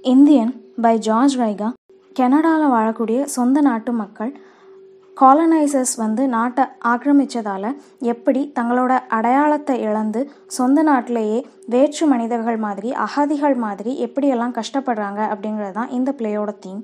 Indian by George ரைகா கனடாவில் வாழக்கூடிய சொந்த நாட்டு மக்கள் காலனைசர்ஸ் வந்து நாட்டை ஆக்கிரமித்ததால் எப்படி தங்களோட அடையாளத்தை இழந்து சொந்த நாட்டிலேயே வேற்று மனிதர்கள் மாதிரி அகதிகள் மாதிரி எப்படியெல்லாம் கஷ்டப்படுறாங்க அப்படிங்கிறது தான் இந்த பிளேயோட theme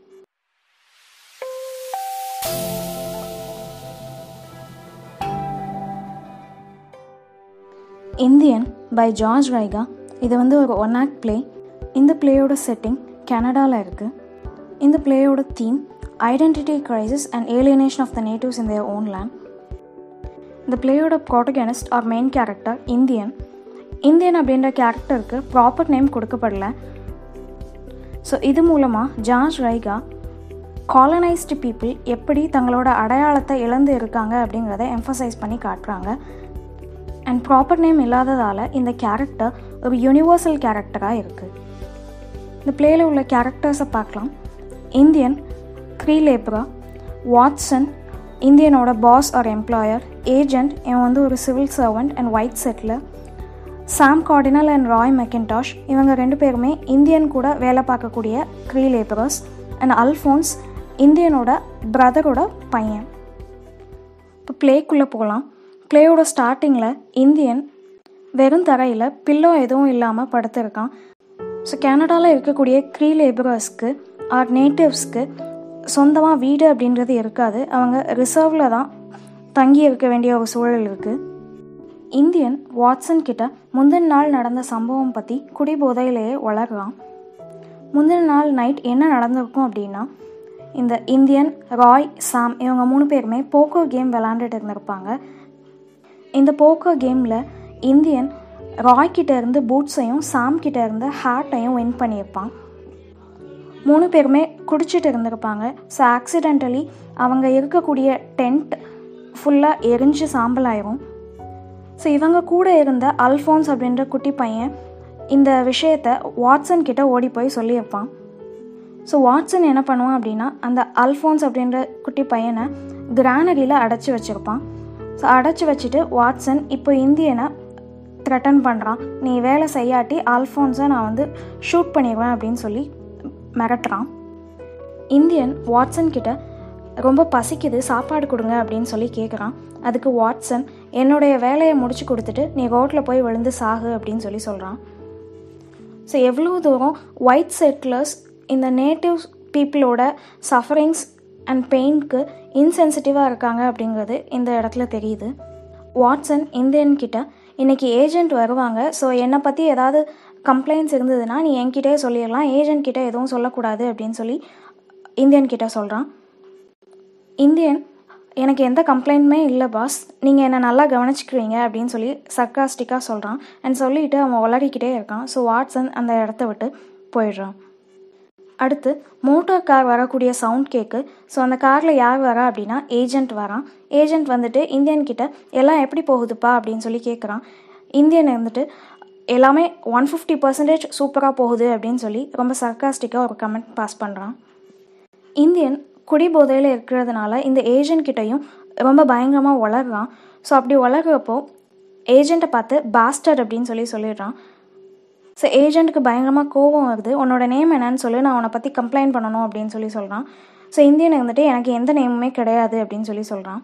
Indian by George Ryga இது வந்து ஒரு ஒன் ஆக்ட் பிளே இந்த பிளேயோட செட்டிங் கனடாவில் இருக்குது இந்த பிளேயோட theme identity crisis and alienation of the natives in their own land இந்த பிளேயோட protagonist or main character Indian Indian அப்படின்ற கேரக்டருக்கு ப்ராப்பர் நேம் கொடுக்கப்படல ஸோ இது மூலமாக ஜார்ஜ் ரைகா காலனைஸ்டு பீப்புள் எப்படி தங்களோட அடையாளத்தை இழந்து இருக்காங்க அப்படிங்கிறத எம்ஃபசைஸ் பண்ணி காட்டுறாங்க அண்ட் ப்ராப்பர் நேம் இல்லாததால் இந்த கேரக்டர் ஒரு யூனிவர்சல் கேரக்டராக இருக்குது இந்த பிளேயில் உள்ள கேரக்டர்ஸை பார்க்கலாம் இந்தியன் க்ரீ லேப்ரா வாட்சன் இந்தியனோட பாஸ் ஆர் எம்ப்ளாயர் ஏஜென்ட் இவன் வந்து ஒரு civil servant and white settler Sam Cardinal and Roy McIntosh இவங்க ரெண்டு பேருமே இந்தியன் கூட வேலை பார்க்கக்கூடிய க்ரீ லேபரர்ஸ் அண்ட் அல்ஃபோன்ஸ் இந்தியனோட பிரதரோட பையன் இப்போ ப்ளேக்குள்ளே போகலாம் ப்ளேயோட ஸ்டார்டிங்கில் இந்தியன் வெறும் தரையில் பில்லோ எதுவும் இல்லாமல் படுத்திருக்கான் ஸோ கனடாவில் இருக்கக்கூடிய க்ரீ லேபரர்ஸ்க்கு ஆர் நேட்டிவ்ஸ்க்கு சொந்தமாக வீடு அப்படின்றது இருக்காது அவங்க ரிசர்வில் தான் தங்கி இருக்க வேண்டிய ஒரு சூழல் இருக்குது இந்தியன் வாட்சன் கிட்ட முந்தின நாள் நடந்த சம்பவம் பற்றி குடிபோதையிலேயே வளர்றான் முந்தின நாள் நைட் என்ன நடந்திருக்கும் அப்படின்னா இந்த இந்தியன் ராய் சாம் இவங்க மூணு பேருமே போக்கோ கேம் விளாண்டுட்டு இருந்திருப்பாங்க இந்த போக்கோ கேமில் இந்தியன் ராய் கிட்ட இருந்து பூட்ஸையும் சாம் கிட்ட இருந்து ஹேட்டையும் வின் பண்ணியிருப்பான் மூணு பேருமே குடிச்சிட்டு இருந்திருப்பாங்க ஸோ ஆக்சிடென்டலி அவங்க இருக்கக்கூடிய டென்ட் ஃபுல்லாக எரிஞ்சு சாம்பலாயிரும் ஸோ இவங்க கூட இருந்த அல்ஃபோன்ஸ் அப்படின்ற குட்டி பையன் இந்த விஷயத்த வாட்சன் கிட்ட ஓடி போய் சொல்லியிருப்பான் ஸோ வாட்சன் என்ன பண்ணுவான் அப்படின்னா அந்த அல்ஃபோன்ஸ் அப்படின்ற குட்டி பையனை கிரானரியில் அடைச்சி வச்சுருப்பான் ஸோ அடைச்சி வச்சுட்டு வாட்சன் இப்போ இந்தியனை த்ரெட்டன் பண்ணுறான் நீ வேலை செய்யாட்டி அல்ஃபோன்ஸை நான் வந்து ஷூட் பண்ணிடுவேன் அப்படின்னு சொல்லி மிரட்டுறான் இந்தியன் வாட்சன் கிட்ட ரொம்ப பசிக்குது சாப்பாடு கொடுங்க அப்படின்னு சொல்லி கேட்குறான் அதுக்கு வாட்சன் என்னுடைய வேலையை முடிச்சு கொடுத்துட்டு நீ ரோட்டில் போய் விழுந்து சாகு அப்படின்னு சொல்லி சொல்கிறான் ஸோ எவ்வளோ தூரம் ஒயிட் செட்டிலர்ஸ் இந்த நேட்டிவ் பீப்புளோட சஃபரிங்ஸ் அண்ட் பெயின்க்கு இன்சென்சிட்டிவாக இருக்காங்க அப்படிங்கிறது இந்த இடத்துல தெரியுது வாட்சன் இந்தியன் கிட்ட இன்றைக்கி ஏஜென்ட் வருவாங்க ஸோ என்னை பற்றி ஏதாவது கம்ப்ளைண்ட்ஸ் இருந்ததுன்னா நீ என்கிட்டே சொல்லிடலாம் ஏஜென்ட் கிட்ட எதுவும் சொல்லக்கூடாது அப்படின்னு சொல்லி இந்தியன் கிட்ட சொல்கிறான் இந்தியன் எனக்கு எந்த கம்ப்ளைண்ட்டுமே இல்லை பாஸ் நீங்கள் என்னை நல்லா கவனிச்சுக்கிறீங்க அப்படின்னு சொல்லி சர்க்காஸ்டிக்காக சொல்கிறான் அண்ட் சொல்லிவிட்டு அவன் உளறிக்கிட்டே இருக்கான் ஸோ வாட்சன் அந்த இடத்த விட்டு போயிடுறான் அடுத்து மோட்டார் கார் வரக்கூடிய சவுண்ட் கேக்கு ஸோ அந்த காரில் யார் வரா அப்படின்னா ஏஜென்ட் வரான் ஏஜென்ட் வந்துட்டு இந்தியன் கிட்ட எல்லாம் எப்படி போகுதுப்பா அப்படின்னு சொல்லி கேட்குறான் இந்தியன் இருந்துட்டு எல்லாமே ஒன் ஃபிஃப்டி பர்சன்டேஜ் சூப்பராக போகுது அப்படின்னு சொல்லி ரொம்ப சர்க்காஸ்டிக்காக ஒரு கமெண்ட் பாஸ் பண்ணுறான் இந்தியன் குடிபோதையில் இருக்கிறதுனால இந்த ஏஜென்ட் கிட்டையும் ரொம்ப பயங்கரமாக வளர்றான் ஸோ அப்படி வளர்கிறப்போ ஏஜெண்ட்டை பார்த்து பாஸ்டர் அப்படின்னு சொல்லி சொல்லிடுறான் ஸோ ஏஜென்ட்டுக்கு பயங்கரமாக கோபம் வருது உன்னோட நேம் என்னன்னு சொல்லி நான் உன்னை பற்றி கம்ப்ளைண்ட் பண்ணணும் அப்படின்னு சொல்லி சொல்கிறான் ஸோ இந்தியன் வந்துட்டு எனக்கு எந்த நேமுமே கிடையாது அப்படின்னு சொல்லி சொல்கிறான்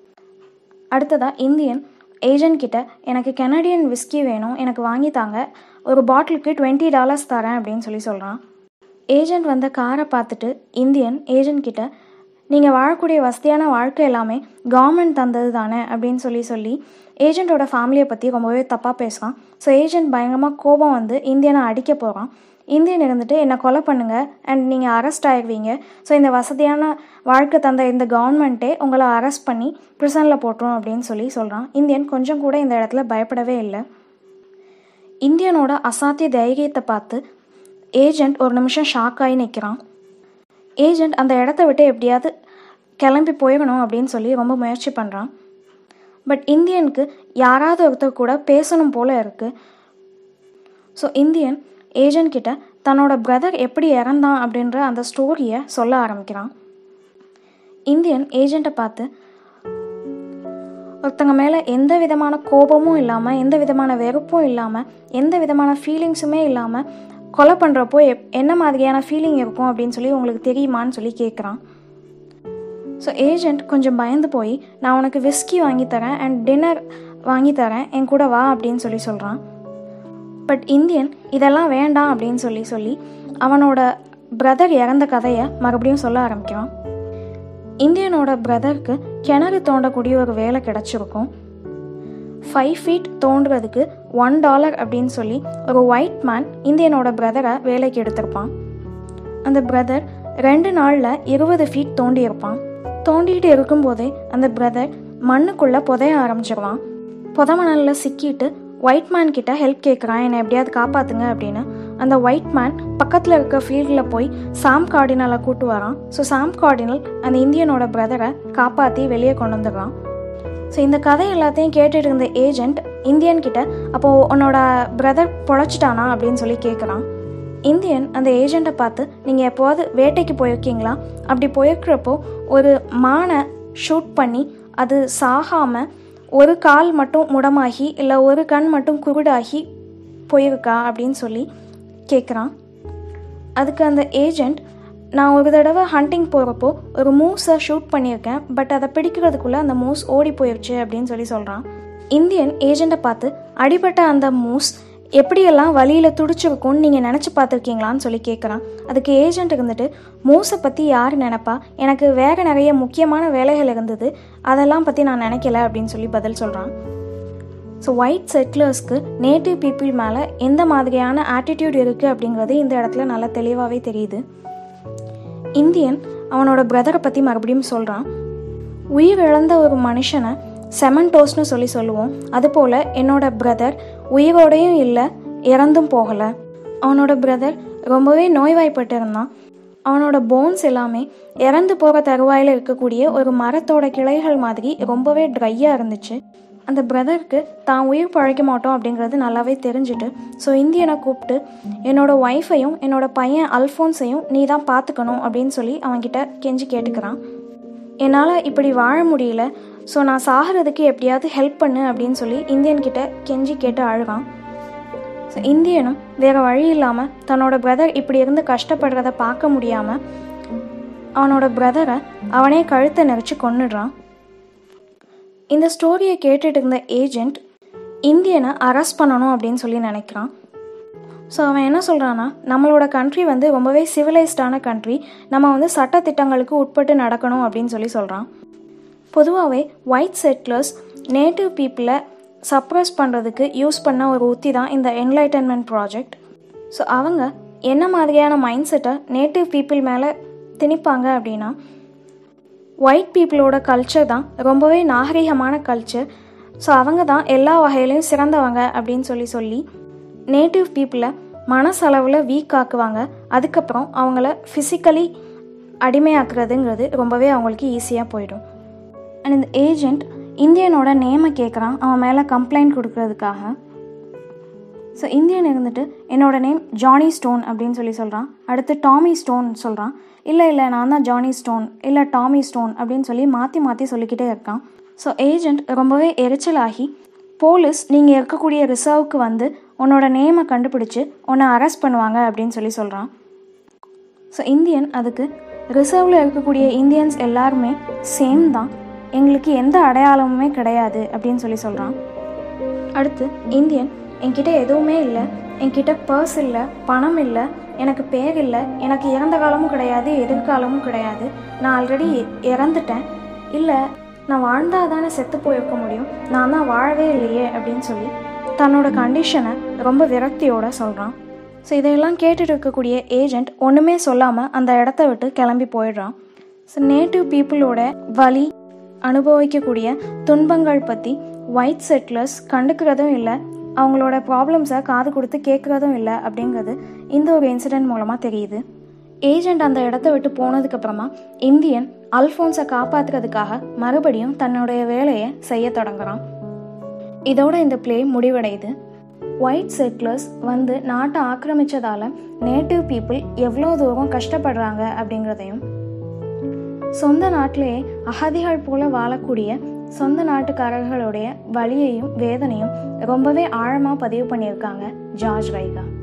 அடுத்ததாக இந்தியன் ஏஜென்ட் கிட்ட எனக்கு கெனடியன் விஸ்கி வேணும் எனக்கு வாங்கி தாங்க ஒரு பாட்டிலுக்கு டுவெண்ட்டி டாலர்ஸ் தரேன் அப்படின்னு சொல்லி சொல்கிறான் ஏஜென்ட் வந்த காரை பார்த்துட்டு இந்தியன் ஏஜென்ட் கிட்ட நீங்கள் வாழக்கூடிய வசதியான வாழ்க்கை எல்லாமே கவர்மெண்ட் தந்தது தானே அப்படின்னு சொல்லி சொல்லி ஏஜென்ட்டோட ஃபேமிலியை பற்றி ரொம்பவே தப்பாக பேசுகிறான் ஸோ ஏஜென்ட் பயங்கரமாக கோபம் வந்து இந்தியனை அடிக்க போகிறான் இந்தியன் இருந்துட்டு என்னை கொலை பண்ணுங்கள் அண்ட் நீங்கள் அரெஸ்ட் ஆகிடுவீங்க ஸோ இந்த வசதியான வாழ்க்கை தந்த இந்த கவர்மெண்ட்டே உங்களை அரெஸ்ட் பண்ணி ப்ரிசனில் போட்டுரும் அப்படின்னு சொல்லி சொல்கிறான் இந்தியன் கொஞ்சம் கூட இந்த இடத்துல பயப்படவே இல்லை இந்தியனோட அசாத்திய தைரியத்தை பார்த்து ஏஜென்ட் ஒரு நிமிஷம் ஷாக் ஆகி நிற்கிறான் ஏஜென்ட் அந்த இடத்த விட்டு எப்படியாவது கிளம்பி போயிடணும் அப்படின்னு சொல்லி ரொம்ப முயற்சி பண்ணுறான் பட் இந்தியனுக்கு யாராவது ஒருத்தர் கூட பேசணும் போல இருக்குது ஸோ இந்தியன் ஏஜென்ட் கிட்ட தன்னோட பிரதர் எப்படி இறந்தான் அப்படின்ற அந்த ஸ்டோரியை சொல்ல ஆரம்பிக்கிறான் இந்தியன் ஏஜெண்ட்டை பார்த்து ஒருத்தங்க மேலே எந்த விதமான கோபமும் இல்லாமல் எந்த விதமான வெறுப்பும் இல்லாமல் எந்த விதமான ஃபீலிங்ஸுமே இல்லாமல் கொலை பண்ணுறப்போ எப் என்ன மாதிரியான ஃபீலிங் இருக்கும் அப்படின்னு சொல்லி உங்களுக்கு தெரியுமான்னு சொல்லி கேட்குறான் ஸோ ஏஜெண்ட் கொஞ்சம் பயந்து போய் நான் உனக்கு விஸ்கி வாங்கி தரேன் அண்ட் டின்னர் வாங்கி தரேன் என் கூட வா அப்படின்னு சொல்லி சொல்கிறான் பட் இந்தியன் இதெல்லாம் வேண்டாம் அப்படின்னு சொல்லி சொல்லி அவனோட பிரதர் இறந்த கதையை மறுபடியும் சொல்ல ஆரம்பிக்கிறான் இந்தியனோட பிரதருக்கு கிணறு தோண்டக்கூடிய ஒரு வேலை கிடச்சிருக்கும் ஃபைவ் ஃபீட் தோண்டுறதுக்கு ஒன் டாலர் அப்படின்னு சொல்லி ஒரு ஒயிட் மேன் இந்தியனோட பிரதரை வேலைக்கு எடுத்திருப்பான் அந்த பிரதர் ரெண்டு நாளில் இருபது ஃபீட் தோண்டி இருப்பான் தோண்டிட்டு இருக்கும்போதே அந்த பிரதர் மண்ணுக்குள்ளே புதைய ஆரம்பிச்சிருவான் புதமணலில் சிக்கிட்டு ஒயிட் மேன் கிட்ட ஹெல்ப் கேட்குறான் என்னை எப்படியாவது காப்பாற்றுங்க அப்படின்னு அந்த ஒயிட் மேன் பக்கத்தில் இருக்க ஃபீல்டில் போய் சாம் கார்டினலை கூட்டு வரான் ஸோ சாம் கார்டினல் அந்த இந்தியனோட பிரதரை காப்பாற்றி வெளியே கொண்டு வந்துடுறான் ஸோ இந்த கதை எல்லாத்தையும் கேட்டுட்டு இருந்த ஏஜென்ட் இந்தியன் கிட்ட அப்போது உன்னோட பிரதர் பொழைச்சிட்டானா அப்படின்னு சொல்லி கேட்குறான் இந்தியன் அந்த ஏஜெண்ட்டை பார்த்து நீங்கள் எப்போவாது வேட்டைக்கு போயிருக்கீங்களா அப்படி போயிருக்கிறப்போ ஒரு மானை ஷூட் பண்ணி அது சாகாமல் ஒரு கால் மட்டும் முடமாகி இல்லை ஒரு கண் மட்டும் குருடாகி போயிருக்கா அப்படின்னு சொல்லி கேட்குறான் அதுக்கு அந்த ஏஜெண்ட் நான் ஒரு தடவை ஹண்டிங் போகிறப்போ ஒரு மூஸை ஷூட் பண்ணியிருக்கேன் பட் அதை பிடிக்கிறதுக்குள்ளே அந்த மூஸ் ஓடி போயிடுச்சு அப்படின்னு சொல்லி சொல்கிறான் இந்தியன் ஏஜெண்ட்டை பார்த்து அடிபட்ட அந்த மூஸ் எப்படியெல்லாம் வழியில் துடிச்சிருக்கும்னு நீங்கள் நினச்சி பார்த்துருக்கீங்களான்னு சொல்லி கேட்குறான் அதுக்கு ஏஜென்ட் இருந்துட்டு மூஸை பற்றி யார் நினைப்பா எனக்கு வேறு நிறைய முக்கியமான வேலைகள் இருந்தது அதெல்லாம் பற்றி நான் நினைக்கல அப்படின்னு சொல்லி பதில் சொல்கிறான் ஸோ ஒயிட் செட்டிலர்ஸ்க்கு நேட்டிவ் பீப்புள் மேலே எந்த மாதிரியான ஆட்டிடியூட் இருக்குது அப்படிங்கிறது இந்த இடத்துல நல்லா தெளிவாகவே தெரியுது இந்தியன் அவனோட பிரதரை பற்றி மறுபடியும் சொல்கிறான் உயிர் இழந்த ஒரு மனுஷனை செமன்டோஸ்னு சொல்லி சொல்லுவோம் அதுபோல் என்னோட பிரதர் உயிரோடையும் இல்லை இறந்தும் போகலை அவனோட பிரதர் ரொம்பவே நோய்வாய்ப்பட்டு இருந்தான் அவனோட போன்ஸ் எல்லாமே இறந்து போகிற தருவாயில் இருக்கக்கூடிய ஒரு மரத்தோட கிளைகள் மாதிரி ரொம்பவே ட்ரையாக இருந்துச்சு அந்த பிரதருக்கு தான் உயிர் பழைக்க மாட்டோம் அப்படிங்கிறது நல்லாவே தெரிஞ்சுட்டு ஸோ இந்தியனை கூப்பிட்டு என்னோட ஒய்ஃபையும் என்னோட பையன் அல்ஃபோன்ஸையும் நீ தான் பார்த்துக்கணும் அப்படின்னு சொல்லி அவன்கிட்ட கெஞ்சி கேட்டுக்கிறான் என்னால் இப்படி வாழ முடியல ஸோ நான் சாகிறதுக்கு எப்படியாவது ஹெல்ப் பண்ணு அப்படின்னு சொல்லி இந்தியன்கிட்ட கெஞ்சி கேட்டு அழுகான் ஸோ இந்தியனும் வேறு வழி இல்லாமல் தன்னோட பிரதர் இப்படி இருந்து கஷ்டப்படுறத பார்க்க முடியாமல் அவனோட பிரதரை அவனே கழுத்தை நெரிச்சு கொன்னுடுறான் இந்த ஸ்டோரியை கேட்டுட்டு இருந்த ஏஜெண்ட் இந்தியனை அரெஸ்ட் பண்ணணும் அப்படின்னு சொல்லி நினைக்கிறான் ஸோ அவன் என்ன சொல்கிறான்னா நம்மளோட கண்ட்ரி வந்து ரொம்பவே சிவிலைஸ்டான கண்ட்ரி நம்ம வந்து சட்டத்திட்டங்களுக்கு உட்பட்டு நடக்கணும் அப்படின்னு சொல்லி சொல்கிறான் பொதுவாகவே ஒயிட் செட்டிலர்ஸ் நேட்டிவ் பீப்புளை சப்ரஸ் பண்ணுறதுக்கு யூஸ் பண்ண ஒரு உத்தி தான் இந்த என்லைட்டன்மெண்ட் ப்ராஜெக்ட் ஸோ அவங்க என்ன மாதிரியான மைண்ட் செட்டை நேட்டிவ் பீப்புள் மேலே திணிப்பாங்க அப்படின்னா ஒயிட் பீப்புளோட கல்ச்சர் தான் ரொம்பவே நாகரிகமான கல்ச்சர் ஸோ அவங்க தான் எல்லா வகையிலையும் சிறந்தவங்க அப்படின்னு சொல்லி சொல்லி நேட்டிவ் பீப்புளை மனசளவில் வீக் ஆக்குவாங்க அதுக்கப்புறம் அவங்கள ஃபிசிக்கலி அடிமையாக்குறதுங்கிறது ரொம்பவே அவங்களுக்கு ஈஸியாக போயிடும் அண்ட் இந்த ஏஜெண்ட் இந்தியனோட நேமை கேட்குறான் அவன் மேலே கம்ப்ளைண்ட் கொடுக்கறதுக்காக ஸோ இந்தியன் இருந்துட்டு என்னோட நேம் ஜானி ஸ்டோன் அப்படின்னு சொல்லி சொல்கிறான் அடுத்து டாமி ஸ்டோன் சொல்கிறான் இல்லை இல்லை நான் தான் ஜானி ஸ்டோன் இல்லை டாமி ஸ்டோன் அப்படின்னு சொல்லி மாற்றி மாற்றி சொல்லிக்கிட்டே இருக்கான் ஸோ ஏஜெண்ட் ரொம்பவே எரிச்சலாகி போலீஸ் நீங்கள் இருக்கக்கூடிய ரிசர்வுக்கு வந்து உன்னோட நேமை கண்டுபிடிச்சு உன்னை அரெஸ்ட் பண்ணுவாங்க அப்படின்னு சொல்லி சொல்கிறான் ஸோ இந்தியன் அதுக்கு ரிசர்வில் இருக்கக்கூடிய இந்தியன்ஸ் எல்லாருமே சேம் தான் எங்களுக்கு எந்த அடையாளமுமே கிடையாது அப்படின்னு சொல்லி சொல்கிறான் அடுத்து இந்தியன் என்கிட்ட எதுவுமே இல்லை என்கிட்ட பர்ஸ் இல்லை பணம் இல்லை எனக்கு பேர் இல்லை எனக்கு இறந்த காலமும் கிடையாது எதிர்காலமும் கிடையாது நான் ஆல்ரெடி இறந்துட்டேன் இல்லை நான் வாழ்ந்தால் தானே செத்து போயிருக்க முடியும் நான் தான் வாழவே இல்லையே அப்படின்னு சொல்லி தன்னோட கண்டிஷனை ரொம்ப விரக்தியோட சொல்கிறான் ஸோ இதையெல்லாம் கேட்டுட்டு இருக்கக்கூடிய ஏஜெண்ட் ஒன்றுமே சொல்லாமல் அந்த இடத்த விட்டு கிளம்பி போயிடுறான் ஸோ நேட்டிவ் பீப்புளோட வலி அனுபவிக்கக்கூடிய துன்பங்கள் பற்றி ஒயிட் செட்டிலர்ஸ் கண்டுக்கிறதும் இல்லை அவங்களோட ப்ராப்ளம்ஸை காது கொடுத்து கேட்குறதும் இல்லை அப்படிங்கிறது இந்த ஒரு இன்சிடெண்ட் மூலமாக தெரியுது ஏஜெண்ட் அந்த இடத்த விட்டு போனதுக்கப்புறமா இந்தியன் அல்ஃபோன்ஸை காப்பாற்றுறதுக்காக மறுபடியும் தன்னுடைய வேலையை செய்ய தொடங்குறான் இதோட இந்த ப்ளே முடிவடையுது ஒயிட் செட்டிலர்ஸ் வந்து நாட்டை ஆக்கிரமிச்சதால நேட்டிவ் பீப்புள் எவ்வளோ தூரம் கஷ்டப்படுறாங்க அப்படிங்கிறதையும் சொந்த நாட்டிலேயே அகதிகள் போல வாழக்கூடிய சொந்த நாட்டுக்காரர்களுடைய வலியையும் வேதனையும் ரொம்பவே ஆழமாக பதிவு பண்ணியிருக்காங்க ஜார்ஜ் வைகா